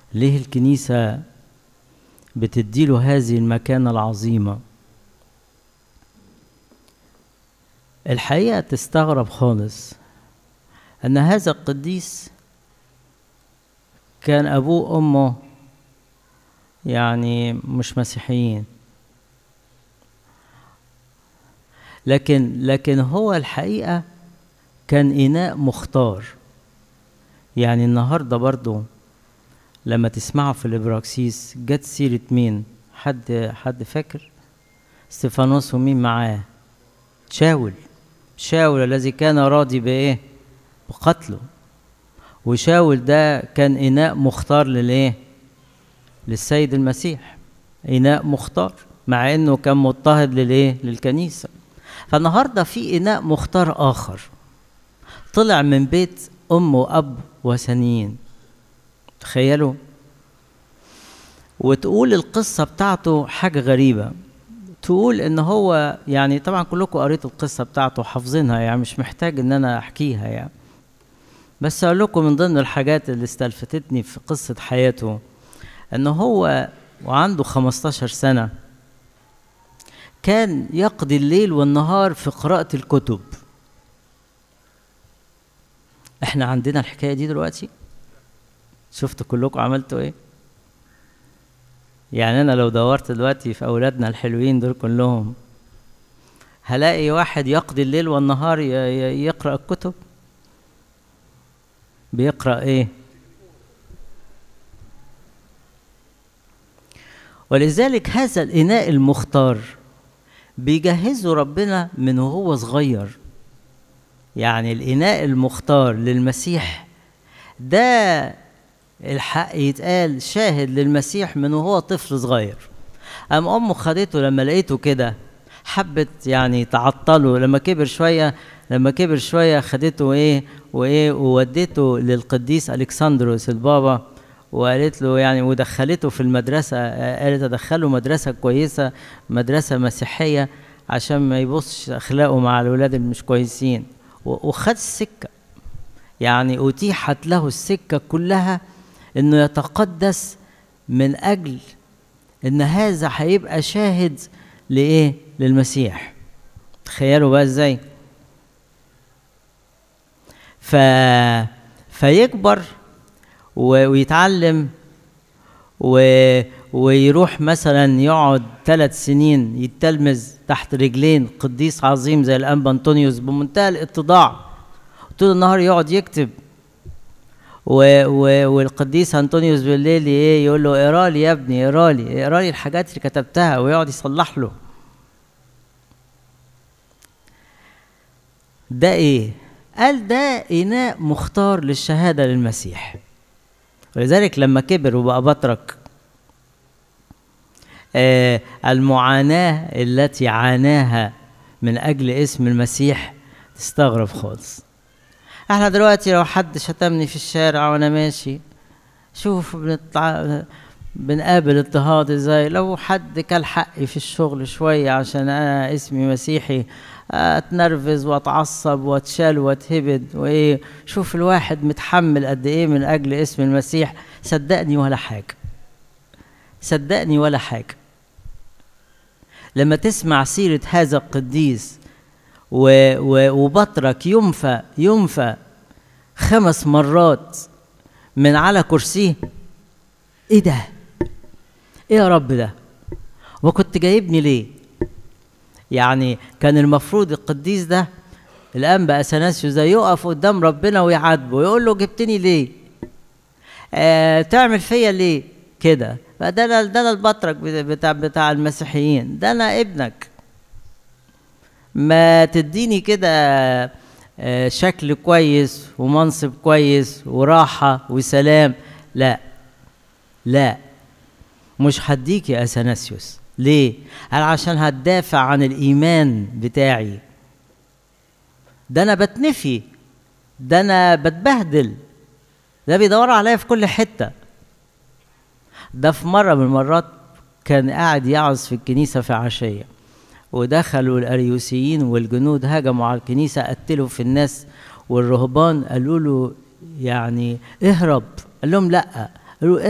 ليه الكنيسة بتديله هذه المكانة العظيمة الحقيقة تستغرب خالص أن هذا القديس كان أبوه وأمه يعني مش مسيحيين لكن لكن هو الحقيقة كان إناء مختار يعني النهارده برضو لما تسمعوا في الإبراكسيس جت سيرة مين؟ حد حد فاكر؟ استفانوس ومين معاه؟ شاول شاول الذي كان راضي بإيه؟ بقتله وشاول ده كان إناء مختار للإيه؟ للسيد المسيح إناء مختار مع إنه كان مضطهد للإيه؟ للكنيسة فالنهارده في إناء مختار آخر طلع من بيت أم وأب وثنيين تخيلوا وتقول القصة بتاعته حاجة غريبة تقول ان هو يعني طبعا كلكم قريتوا القصة بتاعته حافظينها يعني مش محتاج ان انا احكيها يعني بس اقول لكم من ضمن الحاجات اللي استلفتتني في قصة حياته ان هو وعنده 15 سنة كان يقضي الليل والنهار في قراءة الكتب احنا عندنا الحكاية دي دلوقتي شفتوا كلكم عملتوا ايه يعني انا لو دورت دلوقتي في اولادنا الحلوين دول كلهم هلاقي واحد يقضي الليل والنهار يقرا الكتب بيقرا ايه ولذلك هذا الاناء المختار بيجهزه ربنا من وهو صغير يعني الاناء المختار للمسيح ده الحق يتقال شاهد للمسيح من وهو طفل صغير أم أمه خدته لما لقيته كده حبت يعني تعطله لما كبر شوية لما كبر شوية خدته إيه وإيه ووديته للقديس ألكسندروس البابا وقالت له يعني ودخلته في المدرسة قالت أدخله مدرسة كويسة مدرسة مسيحية عشان ما يبصش أخلاقه مع الولاد اللي مش كويسين وخد السكة يعني أتيحت له السكة كلها انه يتقدس من اجل ان هذا هيبقى شاهد لايه للمسيح تخيلوا بقى ازاي ف فيكبر و... ويتعلم و... ويروح مثلا يقعد ثلاث سنين يتلمذ تحت رجلين قديس عظيم زي الانبا انطونيوس بمنتهى الاتضاع طول النهار يقعد يكتب و و والقديس انطونيوس بالليل ايه يقول له اقرا لي يا ابني اقرا لي اقرا لي الحاجات اللي كتبتها ويقعد يصلح له ده ايه قال ده اناء مختار للشهاده للمسيح ولذلك لما كبر وبقى بطرك آه المعاناه التي عاناها من اجل اسم المسيح تستغرب خالص احنا دلوقتي لو حد شتمني في الشارع وانا ماشي شوف بنطلع بنقابل اضطهاد ازاي لو حد كل حقي في الشغل شوية عشان انا اسمي مسيحي اتنرفز واتعصب واتشال واتهبد وايه شوف الواحد متحمل قد ايه من اجل اسم المسيح صدقني ولا حاجة صدقني ولا حاجة لما تسمع سيرة هذا القديس و و وبطرك ينفى ينفى خمس مرات من على كرسيه ايه ده ايه يا رب ده وكنت جايبني ليه يعني كان المفروض القديس ده الانبا اثناسيوس ده يقف قدام ربنا ويعاتبه ويقول له جبتني ليه آه تعمل فيا ليه كده ده انا ده انا البطرك بتاع بتاع المسيحيين ده انا ابنك ما تديني كده شكل كويس ومنصب كويس وراحة وسلام لا لا مش هديك يا أثناسيوس ليه؟ قال عشان هتدافع عن الإيمان بتاعي ده أنا بتنفي ده أنا بتبهدل ده بيدور عليا في كل حتة ده في مرة من المرات كان قاعد يعظ في الكنيسة في عشية ودخلوا الاريوسيين والجنود هجموا على الكنيسه قتلوا في الناس والرهبان قالوا له يعني اهرب قال لهم لا قالوا